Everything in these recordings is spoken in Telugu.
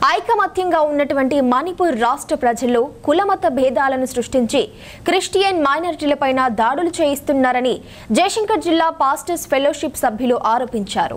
ఐకమత్యంగా ఉన్నటువంటి మణిపూర్ రాష్ట్ర ప్రజల్లో కులమత భేదాలను సృష్టించి క్రిస్టియన్ మైనారిటీలపైన దాడులు చేయిస్తున్నారని జయశంకర్ జిల్లా పాస్టర్స్ ఫెలోషిప్ సభ్యులు ఆరోపించారు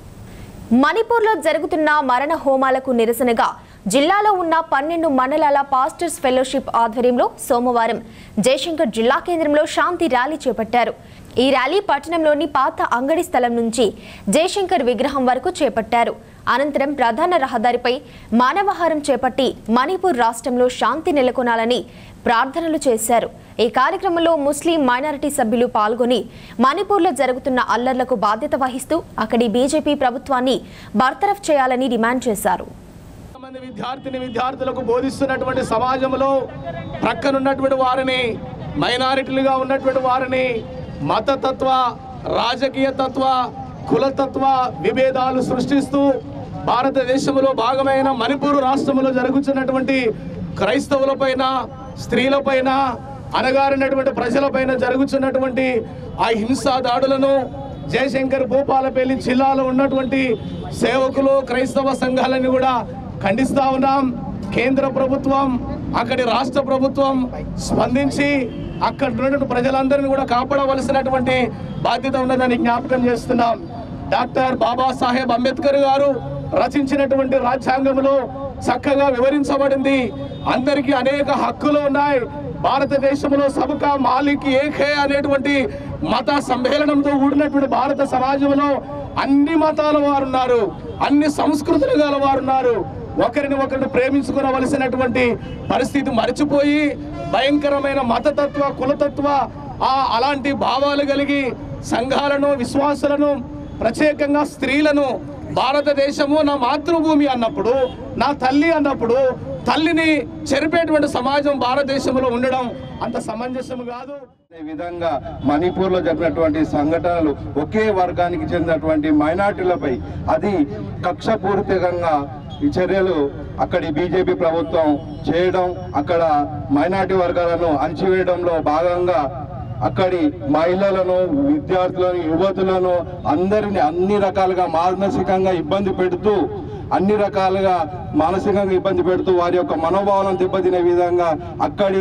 మణిపూర్లో జరుగుతున్న మరణ హోమాలకు నిరసనగా జిల్లాలో ఉన్న పన్నెండు మండలాల పాస్టర్స్ ఫెలోషిప్ ఆధ్వర్యంలో సోమవారం జయశంకర్ జిల్లా కేంద్రంలో శాంతి ర్యాలీ చేపట్టారు ఈ ర్యాలీ పట్టణంలోని పాత అంగడి స్థలం నుంచి జయశంకర్ విగ్రహం వరకు చేపట్టారు అనంతరం ప్రధాన రహదారిపై మానవహారం చేపట్టి మణిపూర్ రాష్ట్రంలో శాంతి నెలకొనాలని ప్రార్థనలు చేశారు ఈ కార్యక్రమంలో ముస్లిం మైనారిటీ సభ్యులు పాల్గొని మణిపూర్లో జరుగుతున్న అల్లర్లకు బాధ్యత వహిస్తూ అక్కడి బీజేపీ ప్రభుత్వాన్ని బర్తరఫ్ చేయాలని డిమాండ్ చేశారు మంది విద్యార్థిని విద్యార్థులకు బోధిస్తున్నటువంటి సమాజంలో ప్రక్కనున్నటువంటి వారిని మైనారిటీలుగా ఉన్నటువంటి వారిని మతతత్వ రాజకీయ తత్వ కులతత్వ విభేదాలు సృష్టిస్తూ భారతదేశంలో భాగమైన మణిపూర్ రాష్ట్రంలో జరుగుతున్నటువంటి క్రైస్తవులపైన స్త్రీలపైన అనగారినటువంటి ప్రజలపైన జరుగుతున్నటువంటి ఆ హింసా దాడులను జయశంకర్ భూపాలపల్లి జిల్లాలో ఉన్నటువంటి సేవకులు క్రైస్తవ సంఘాలని కూడా ఖండిస్తా ఉన్నాం కేంద్ర ప్రభుత్వం అక్కడి రాష్ట్ర ప్రభుత్వం స్పందించి అక్కడ ఉన్నటువంటి ప్రజలందరినీ కూడా కాపాడవలసినటువంటి బాధ్యత ఉన్నదని జ్ఞాపకం చేస్తున్నాం డాక్టర్ బాబాసాహెబ్ అంబేద్కర్ గారు రచించినటువంటి రాజ్యాంగంలో చక్కగా వివరించబడింది అందరికీ అనేక హక్కులు ఉన్నాయి భారతదేశంలో సబకా మాలిక్ ఏకే అనేటువంటి మత సమ్మేళనంతో కూడినటువంటి భారత సమాజంలో అన్ని మతాల వారు ఉన్నారు అన్ని సంస్కృతులు గల వారు ఉన్నారు ఒకరిని ఒకరిని ప్రేమించుకోవలసినటువంటి పరిస్థితి మర్చిపోయి భయంకరమైన మతతత్వ కులతత్వ ఆ అలాంటి భావాలు కలిగి సంఘాలను విశ్వాసులను ప్రత్యేకంగా స్త్రీలను భారతదేశము నా మాతృభూమి అన్నప్పుడు నా తల్లి అన్నప్పుడు తల్లిని చెరిపేటువంటి సమాజం భారతదేశంలో ఉండడం అంత సమంజసం కాదు అదే విధంగా మణిపూర్లో జరిగినటువంటి సంఘటనలు ఒకే వర్గానికి చెందినటువంటి మైనార్టీలపై అది కక్షపూరితంగా ఈ చర్యలు అక్కడి బీజేపీ ప్రభుత్వం చేయడం అక్కడ మైనార్టీ వర్గాలను అణచివేయడంలో భాగంగా అక్కడి మహిళలను విద్యార్థులను యువతులను అందరిని అన్ని రకాలుగా మానసికంగా ఇబ్బంది పెడుతూ అన్ని రకాలుగా మానసికంగా ఇబ్బంది పెడుతూ వారి యొక్క మనోభావాలను దెబ్బతినే విధంగా అక్కడి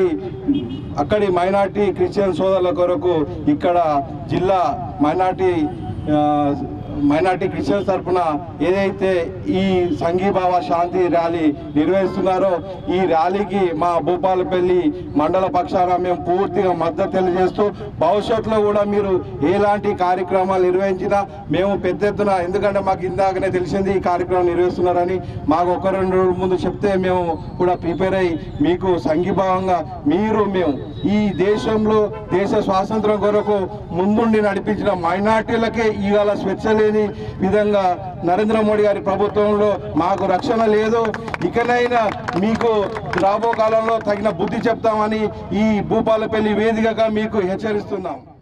అక్కడి మైనార్టీ క్రిస్టియన్ సోదరుల కొరకు ఇక్కడ జిల్లా మైనార్టీ ఆ, మైనార్టీ క్రిస్టియన్స్ తరఫున ఏదైతే ఈ సంఘీభావ శాంతి ర్యాలీ నిర్వహిస్తున్నారో ఈ ర్యాలీకి మా భూపాలపల్లి మండల పక్షాన మేము పూర్తిగా మద్దతు తెలియజేస్తూ భవిష్యత్తులో కూడా మీరు ఎలాంటి కార్యక్రమాలు నిర్వహించినా మేము పెద్ద ఎత్తున ఎందుకంటే మాకు ఇందాకనే తెలిసింది ఈ కార్యక్రమం నిర్వహిస్తున్నారని మాకు ఒక రెండు రోజుల ముందు చెప్తే మేము కూడా ప్రిపేర్ అయ్యి మీకు సంఘీభావంగా మీరు మేము ఈ దేశంలో దేశ స్వాతంత్రం కొరకు ముందుండి నడిపించిన మైనార్టీలకే ఇవాళ స్వేచ్ఛ లేని విధంగా నరేంద్ర మోడీ గారి ప్రభుత్వంలో మాకు రక్షణ లేదు ఇకనైనా మీకు రాబో కాలంలో తగిన బుద్ధి చెప్తామని ఈ భూపాలపల్లి వేదికగా మీకు హెచ్చరిస్తున్నాం